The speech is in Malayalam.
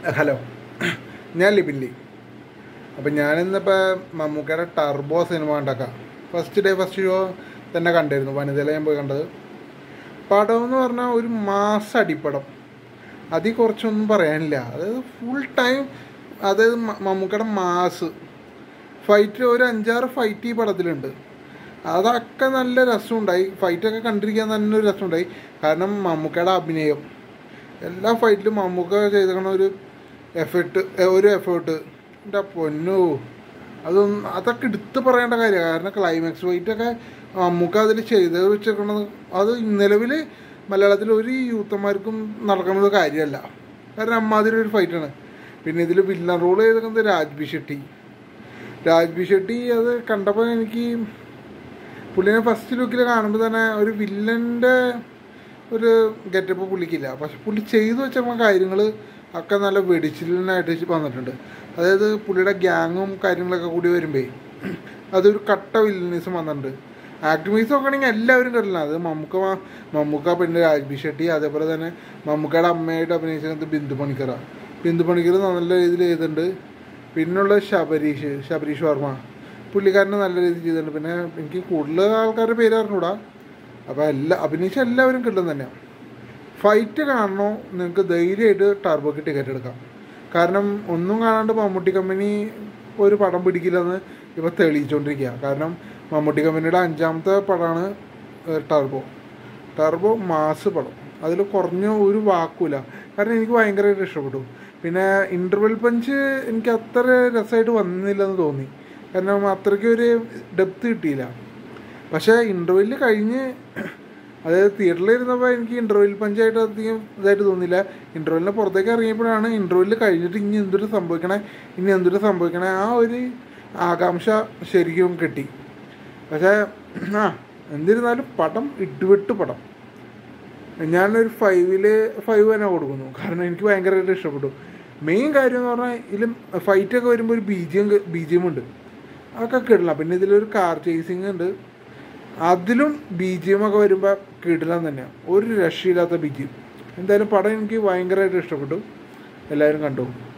ഹലോ ഞാൻ ലിബിൻലി അപ്പം ഞാനിന്നിപ്പോൾ മമ്മൂക്കയുടെ ടർബോ സിനിമ കണ്ടേക്കാം ഫസ്റ്റ് ഡേ ഫസ്റ്റ് ഷോ തന്നെ കണ്ടിരുന്നു വനിതയിലെ ഞാൻ പോയി കണ്ടത് പടം എന്ന് പറഞ്ഞാൽ ഒരു മാസ അടിപ്പടം അതിൽ കുറച്ചൊന്നും പറയാനില്ല അതായത് ഫുൾ ടൈം അതായത് മ- മമ്മൂക്കയുടെ മാസ് ഫൈറ്റ് ഒരു അഞ്ചാറ് ഫൈറ്റ് ഈ പടത്തിലുണ്ട് അതൊക്കെ നല്ല രസമുണ്ടായി ഫൈറ്റൊക്കെ കണ്ടിരിക്കാൻ തന്നെ ഒരു രസമുണ്ടായി കാരണം മമ്മൂക്കയുടെ അഭിനയം എല്ലാ ഫൈറ്റിലും മമ്മൂക്ക ചെയ്തേക്കണ ഒരു എഫേർട്ട് ഒരു എഫേർട്ട് എൻ്റെ പൊന്നു അതൊന്നും അതൊക്കെ എടുത്ത് പറയേണ്ട കാര്യമാണ് കാരണം ക്ലൈമാക്സ് ഫൈറ്റൊക്കെ മമ്മൂക്ക അതിൽ ചെയ്ത് വെച്ചേക്കണത് അത് നിലവിൽ മലയാളത്തിൽ ഒരു യൂത്തന്മാർക്കും നടക്കുന്നത് കാര്യമല്ല കാരണം അമ്മാതിരി ഒരു ഫൈറ്റാണ് പിന്നെ ഇതിൽ വില്ലൻ റോൾ ചെയ്തേക്കുന്നത് രാജ്ബി ഷെട്ടി രാജ്ബി ഷെട്ടി അത് കണ്ടപ്പോൾ എനിക്ക് പുള്ളിനെ ഫസ്റ്റ് ലുക്കിൽ കാണുമ്പോൾ തന്നെ ഒരു വില്ലൻ്റെ ഒരു ഗെറ്റപ്പ് പുള്ളിക്കില്ല പക്ഷെ പുള്ളി ചെയ്തു വെച്ച കാര്യങ്ങൾ ഒക്കെ നല്ല വെടിച്ചിലിനായിട്ട് വന്നിട്ടുണ്ട് അതായത് പുള്ളിയുടെ ഗ്യാങ്ങും കാര്യങ്ങളൊക്കെ കൂടി വരുമ്പേ അതൊരു കട്ട വില്ലനിസം വന്നിട്ടുണ്ട് ആക്ടിവിറ്റീസ് നോക്കുകയാണെങ്കിൽ എല്ലാവരും കണ്ടില്ല അത് മമ്മൂക്ക മാ- മമ്മൂക്ക പിന്നെ രാജ്ബി ഷെട്ടി അതേപോലെ തന്നെ മമ്മൂക്കയുടെ അമ്മയായിട്ട് അഭിനയിച്ചത് ബിന്ദു പണിക്കറ ബിന്ദു പണിക്കർ നല്ല രീതിയിൽ ചെയ്തിട്ടുണ്ട് പിന്നുള്ള ശബരീഷ് ശബരീഷ് വർമ്മ പുള്ളിക്കാരനെ നല്ല രീതിയിൽ ചെയ്തിട്ടുണ്ട് പിന്നെ എനിക്ക് കൂടുതൽ ആൾക്കാരുടെ പേര് അറിഞ്ഞൂടാ അപ്പോൾ എല്ലാ അഭിനയിച്ച എല്ലാവരും കിട്ടും തന്നെയാണ് ഫൈറ്റ് കാണണോ നിങ്ങൾക്ക് ധൈര്യമായിട്ട് ടർബോക്ക് ടിക്കറ്റ് എടുക്കാം കാരണം ഒന്നും കാണാണ്ട് മമ്മൂട്ടി കമ്പനി ഒരു പടം പിടിക്കില്ലെന്ന് ഇപ്പോൾ തെളിയിച്ചുകൊണ്ടിരിക്കുക കാരണം മമ്മൂട്ടി കമ്പനിയുടെ അഞ്ചാമത്തെ പടമാണ് ടർബോ ടർബോ മാസ് പടം അതിൽ കുറഞ്ഞ ഒരു വാക്കൂല കാരണം എനിക്ക് ഭയങ്കരമായിട്ട് ഇഷ്ടപ്പെട്ടു പിന്നെ ഇൻ്റർവെൽ പഞ്ച് എനിക്ക് അത്ര രസമായിട്ട് വന്നില്ലെന്ന് തോന്നി കാരണം അത്രയ്ക്ക് ഒരു ഡെപ്ത് കിട്ടിയില്ല പക്ഷേ ഇൻ്റർവെല്ലിൽ കഴിഞ്ഞ് അതായത് തിയേറ്ററിൽ ഇരുന്നപ്പോൾ എനിക്ക് ഇൻ്റർവെൽ പഞ്ചായിട്ട് അധികം ഇതായിട്ട് തോന്നിയില്ല ഇൻ്റർവെല്ലിന് പുറത്തേക്ക് ഇറങ്ങിയപ്പോഴാണ് ഇൻ്റർവെല്ലിൽ കഴിഞ്ഞിട്ട് ഇനി എന്തൊരു സംഭവിക്കണേ ഇനി എന്തൊരു സംഭവിക്കണേ ആ ഒരു ആകാംക്ഷ ശരിക്കും കിട്ടി പക്ഷേ ആ എന്നിരുന്നാലും പടം ഇട്ടുവിട്ട് പടം ഞാനൊരു ഫൈവില് ഫൈവ് തന്നെ കൊടുക്കുന്നു കാരണം എനിക്ക് ഭയങ്കരമായിട്ട് ഇഷ്ടപ്പെട്ടു മെയിൻ കാര്യം എന്ന് പറഞ്ഞാൽ ഇതിലും ഫൈറ്റൊക്കെ വരുമ്പോൾ ഒരു B G M B G M ഉണ്ട് അതൊക്കെ കിടില്ല പിന്നെ ഇതിലൊരു കാർ ചേസിങ് ഉണ്ട് അതിലും ബി ജി എം ഒക്കെ വരുമ്പോൾ കിടിലം തന്നെയാണ് ഒരു രക്ഷയില്ലാത്ത ബി ജി എം എന്തായാലും പടം എനിക്ക് ഭയങ്കരമായിട്ട് ഇഷ്ടപ്പെട്ടു എല്ലാവരും കണ്ടു